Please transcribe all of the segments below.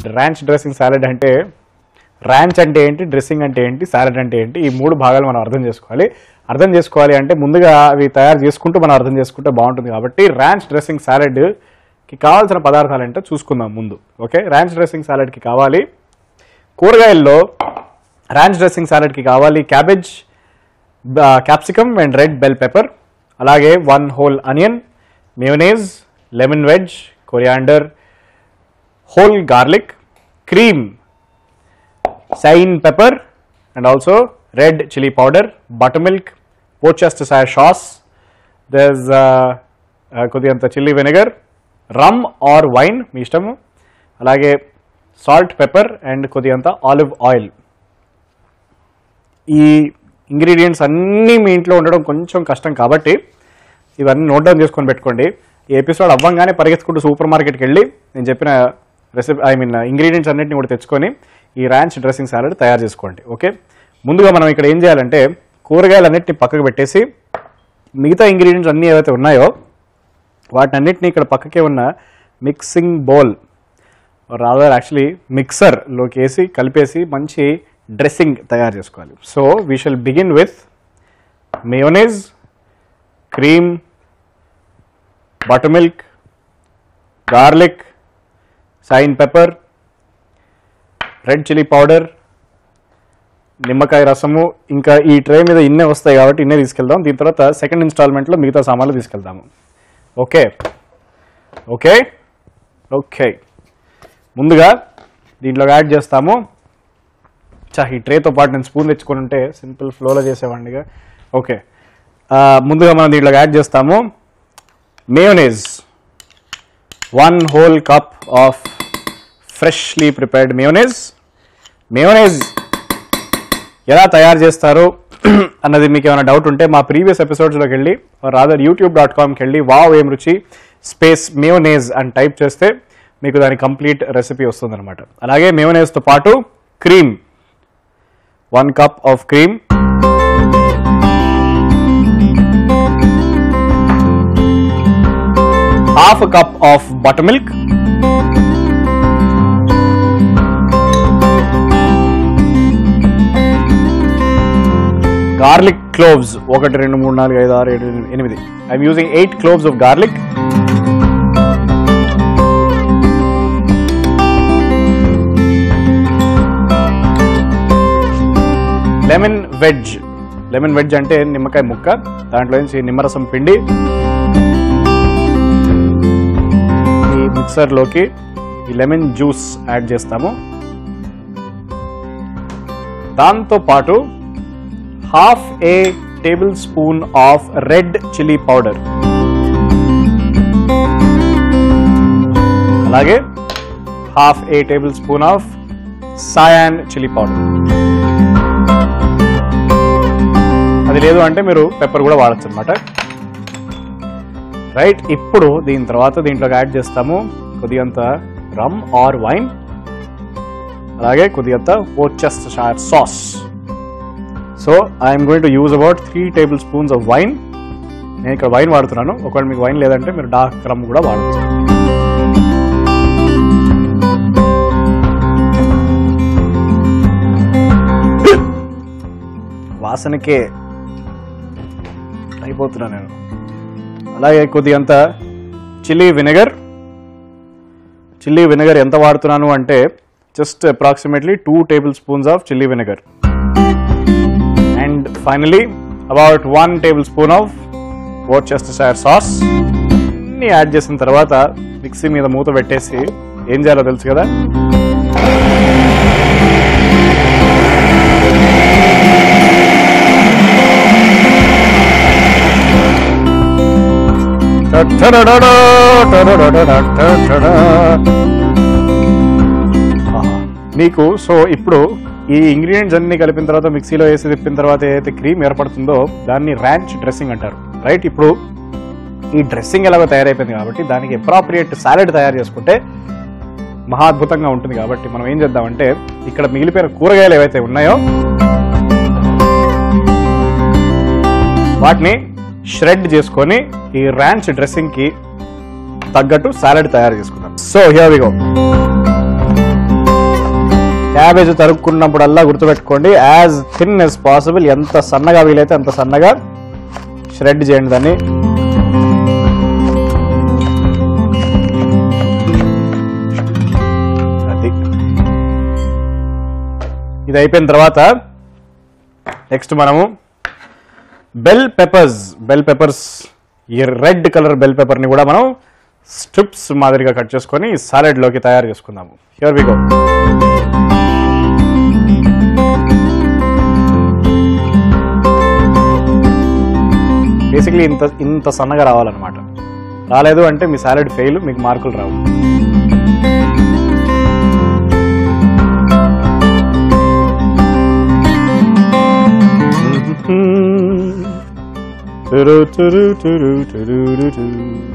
Ranch dressing salad అంటే ranch అంటే ఏంటి డ్రెస్సింగ్ అంటే ఏంటి సాలెడ్ అంటే ఏంటి ఈ మూడు భాగాలు మనం అర్థం చేసుకోవాలి అర్థం చేసుకోవాలి అంటే ముందుగా అవి తయారు చేసుకుంటూ మనం అర్థం చేసుకుంటే బాగుంటుంది కాబట్టి ర్యాంచ్ డ్రెస్సింగ్ సాలెడ్కి కావాల్సిన పదార్థాలు ఏంటో చూసుకుందాం ముందు ఓకే ర్యాంచ్ డ్రెస్సింగ్ సాలెడ్కి కావాలి కూరగాయల్లో ర్యాంచ్ డ్రెస్సింగ్ సాలెడ్కి కావాలి cabbage capsicum and red bell pepper అలాగే one whole onion mayonnaise lemon wedge coriander whole garlic cream cayenne pepper and also red chilli powder butter milk Worcestershire sauce దర్స్ కొద్దిగంత chilli vinegar rum or wine మీ ఇష్టము అలాగే salt pepper and కొద్దిగంత olive oil ఈ ingredients అన్నీ మీ ఇంట్లో ఉండడం కొంచెం కష్టం కాబట్టి ఇవన్నీ నోట్ డౌన్ చేసుకొని పెట్టుకోండి ఈ ఎపిసోడ్ అవ్వంగానే పరిగెత్తుకుంటూ సూపర్ మార్కెట్కి వెళ్ళి నేను చెప్పిన రెసిపీ ఐ మీన్ ఇంగ్రీడియంట్స్ అన్నింటిని కూడా తెచ్చుకొని ఈ ర్యాంచ్ డ్రెస్సింగ్ సాలడ్ తయారు చేసుకోండి ఓకే ముందుగా మనం ఇక్కడ ఏం చేయాలంటే కూరగాయలన్నింటినీ పక్కకు పెట్టేసి మిగతా ఇంగ్రీడియంట్స్ అన్నీ ఏవైతే ఉన్నాయో వాటిని అన్నింటినీ ఇక్కడ పక్కకే ఉన్న మిక్సింగ్ బౌల్ రాదర్ యాక్చువల్లీ మిక్సర్లోకి వేసి కలిపేసి మంచి డ్రెస్సింగ్ తయారు చేసుకోవాలి so we shall begin with mayonnaise cream butter milk garlic cayenne pepper red chilli powder నిమ్మకాయ రసము ఇంకా ఈ ట్రే మీద ఇన్నే వస్తాయి కాబట్టి ఇన్నే తీసుకెళ్దాం దీని తర్వాత సెకండ్ ఇన్స్టాల్మెంట్లో మిగతా సామాన్లు తీసుకెళ్దాము ఓకే ఓకే ఓకే ముందుగా దీంట్లో యాడ్ చేస్తాము చా ఈ ట్రేతో పాటు నేను స్పూన్ తెచ్చుకొని ఉంటే సింపుల్ ఫ్లోలో చేసేవాడినిగా ఓకే ఆ, ముందుగా మనం దీంట్లో యాడ్ చేస్తాము mayonnaise one whole cup of freshly prepared mayonnaise mayonnaise ఎలా తయారు చేస్తారు అన్నది మీకు ఏమైనా డౌట్ ఉంటే మా ప్రీవియస్ ఎపిసోడ్స్లోకి వెళ్ళి రాదర్ యూట్యూబ్ డాట్ కామ్కి వెళ్ళి వావ్ ఏం రుచి స్పేస్ మేయోనేజ్ అని టైప్ చేస్తే మీకు దాని కంప్లీట్ రెసిపీ వస్తుందన్నమాట అలాగే మేయోనేజ్తో పాటు cream one cup of cream half cup of butter milk garlic cloves ఒకటి రెండు మూడు నాలుగు ఐదు ఆరు ఏడు ఎనిమిది, ఎనిమిది I'm using eight cloves of garlic lemon wedge lemon wedge అంటే నిమ్మకాయ ముక్క దాంట్లో నుంచి నిమ్మరసం పిండి ఈ మిక్సర్లోకి ఈ లెమన్ జ్యూస్ యాడ్ చేస్తాము దాంతో పాటు half a tablespoon of red chilli powder అలాగే half a tablespoon of cayenne chilli powder అది లేదు అంటే మీరు పెప్పర్ కూడా వాడచ్చు అనమాట రైట్ ఇప్పుడు దీని తర్వాత దీంట్లోకి యాడ్ చేస్తాము కొద్దిగంత రమ్ ఆర్ వైన్ అలాగే కొద్దిగంత Worcestershire sauce so I'm going to use about three tablespoons of wine నేను ఇక్కడ వైన్ వాడుతున్నాను ఒకవేళ మీకు వైన్ లేదంటే మీరు డార్క్ రమ్ కూడా వాడచ్చు వాసనకే అయిపోతున్నా నేను అలాగే కొద్దిగంత చిల్లీ వినెగర్ చిల్లీ వినెగర్ ఎంత వాడుతున్నాను అంటే just approximately two tablespoons of chilli vinegar and finally about one tablespoon of Worcestershire sauce అన్ని యాడ్ చేసిన తర్వాత మిక్సీ మీద మూత పెట్టేసి ఏం చేయాలో తెలుసు కదా మీకు సో ఇప్పుడు ఈ ఇంగ్రీడియంట్స్ అన్ని కలిపిన తర్వాత మిక్సీలో వేసి తిప్పిన తర్వాత ఏదైతే క్రీమ్ ఏర్పడుతుందో దాన్ని ర్యాంచ్ డ్రెస్సింగ్ అంటారు రైట్ ఇప్పుడు ఈ డ్రెస్సింగ్ ఎలాగో తయారైపోయింది కాబట్టి దానికి అప్రాప్రియేట్ సాలెడ్ తయారు చేసుకుంటే మహా అద్భుతంగా ఉంటుంది కాబట్టి మనం ఏం చేద్దామంటే ఇక్కడ మిగిలిపోయిన కూరగాయలు ఏవైతే ఉన్నాయో వాటిని ష్రెడ్ చేసుకొని ఈ ర్యాంచ్ డ్రెస్సింగ్ కి తగ్గట్టు సాలెడ్ తయారు చేసుకుందాం so here we go cabbage తరుక్కున్నప్పుడల్లా గుర్తుపెట్టుకోండి యాజ్ థిన్ ఎస్ పాసిబుల్ ఎంత సన్నగా వీలైతే అంత సన్నగా ష్రెడ్ చేయండి దాన్ని అది ఇది అయిపోయిన తర్వాత నెక్స్ట్ మనము బెల్ పెప్పర్స్ బెల్ పెప్పర్స్ ఈ రెడ్ కలర్ బెల్ పెప్పర్ని కూడా మనం స్ట్రిప్స్ మాదిరిగా కట్ చేసుకొని salad లోకి తయారు చేసుకుందాము హియర్ వి గో బేసిక్లీ ఇంత ఇంత సన్నగా రావాలన్నమాట రాలేదు అంటే మీ సాలడ్ ఫెయిల్ మీకు మార్కులు రావు తురు తురు తురు తురు తురు.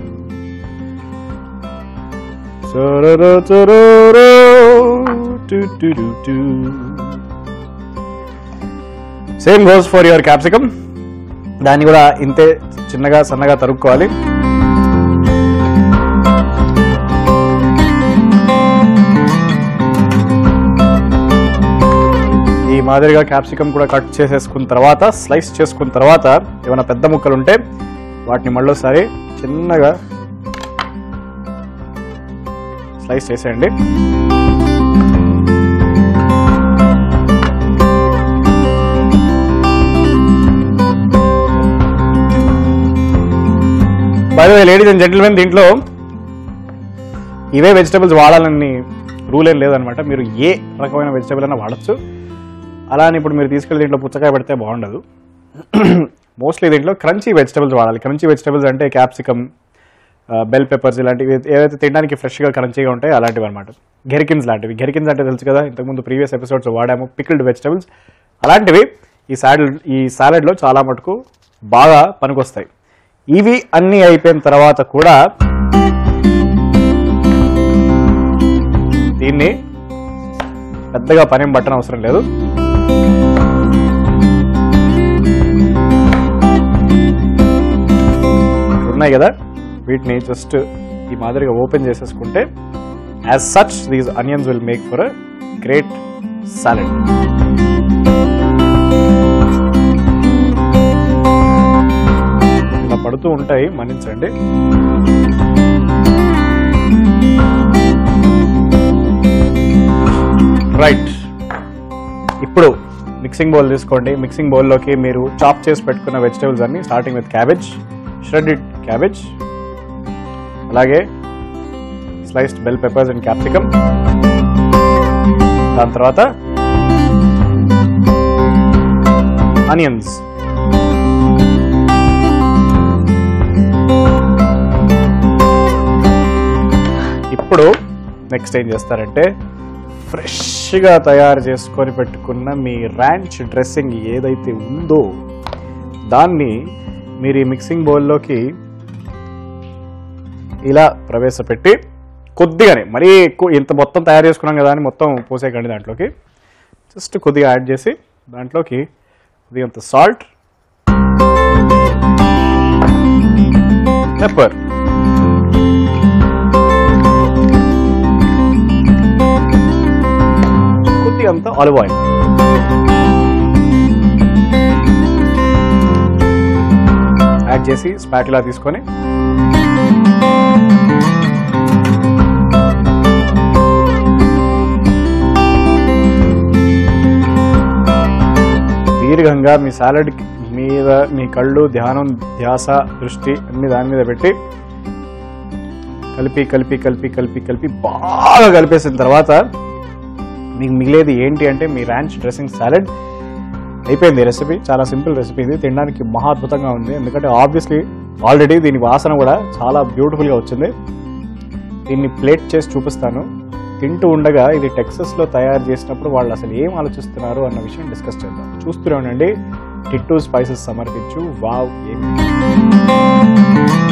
సరరు తురురు టు టు టు టు. Same goes for your capsicum దాన్ని కూడా ఇంతే చిన్నగా సన్నగా తరుక్కోవాలి ఈ మాదిరిగా క్యాప్సికమ్ కూడా కట్ చేసేసుకున్న తర్వాత స్లైస్ చేసుకున్న తర్వాత ఏమైనా పెద్ద ముక్కలు ఉంటే వాటిని మళ్ళీసారి చిన్నగా స్లైస్ చేసేయండి బై లేడీస్ అండ్ జెంటిల్మెన్ దీంట్లో ఇవే వెజిటబుల్స్ వాడాలని రూల్ ఏం లేదనమాట మీరు ఏ రకమైన వెజిటబుల్ అయినా వాడచ్చు అలా అని ఇప్పుడు మీరు తీసుకెళ్ళి దీంట్లో పుచ్చకాయ పెడితే బాగుండదు మోస్ట్లీ దీంట్లో క్రంచీ వెజిటబుల్స్ వాడాలి క్రంచీ వెజిటబుల్స్ అంటే క్యాప్సికమ్ బెల్ పెప్పర్స్ ఇలాంటివి ఏదైతే తినడానికి ఫ్రెష్గా క్రంచీగా ఉంటాయో అలాంటివి అనమాట గెరికిన్స్ లాంటివి గెరికిన్స్ అంటే తెలుసు కదా ఇంతకుముందు ప్రీవియస్ ఎపిసోడ్స్ వాడాము పికిల్డ్ వెజిటబుల్స్ అలాంటివి ఈ సాలడ్ ఈ సాలడ్లో చాలా మటుకు బాగా పనికొస్తాయి ఇవి అన్నీ అయిపోయిన తర్వాత కూడా దీన్ని పెద్దగా పనేం పట్టని అవసరం లేదు ఉన్నాయి కదా వీటిని జస్ట్ ఈ మాదిరిగా ఓపెన్ చేసేసుకుంటే as such these onions will make for a great salad ఇలా పడుతూ ఉంటాయి మన్నించండి రైట్ ఇప్పుడు మిక్సింగ్ బౌల్ తీసుకోండి మిక్సింగ్ బౌల్లోకి మీరు చాప్ చేసి పెట్టుకున్న వెజిటేబుల్స్ అన్ని starting with cabbage shredded cabbage అలాగే sliced bell peppers and capsicum దాని తర్వాత ఆనియన్స్ ఇప్పుడు నెక్స్ట్ ఏం చేస్తారంటే ఫ్రెష్గా తయారు చేసుకొని పెట్టుకున్న మీ ర్యాంచ్ డ్రెస్సింగ్ ఏదైతే ఉందో దాన్ని మీరు ఈ మిక్సింగ్ బౌల్లోకి ఇలా ప్రవేశపెట్టి కొద్దిగానే మరీ ఎక్కువ ఇంత మొత్తం తయారు చేసుకున్నాం కదా అని మొత్తం పోసేయకండి దాంట్లోకి జస్ట్ కొద్దిగా యాడ్ చేసి దాంట్లోకి కొద్దిగంత సాల్ట్ పెప్పర్ కొద్దిగంత ఆలివ్ ఆయిల్ యాడ్ చేసి స్పాటిలా తీసుకొని దీర్ఘంగా మీ సాలడ్ మీద మీ కళ్ళు ధ్యానం ధ్యాస దృష్టి అన్ని దాని మీద పెట్టి కలిపి కలిపి కలిపి కలిపి కలిపి బాగా కలిపేసిన తర్వాత మీకు మిగిలేది ఏంటి అంటే మీ ర్యాంచ్ డ్రెస్సింగ్ సాలడ్ అయిపోయింది రెసిపీ చాలా సింపుల్ రెసిపీ ఇది తినడానికి మహా అద్భుతంగా ఉంది ఎందుకంటే ఆబ్వియస్లీ ఆల్రెడీ దీని వాసన కూడా చాలా బ్యూటిఫుల్గా వచ్చింది దీన్ని ప్లేట్ చేసి చూపిస్తాను తింటూ ఉండగా ఇది టెక్సస్లో తయారు చేసినప్పుడు వాళ్ళు అసలు ఏం ఆలోచిస్తున్నారు అన్న విషయం డిస్కస్ చేద్దాం చూస్తూనే ఉండండి టిట్టు స్పైసెస్ సమర్పించు వావ్ ఏమి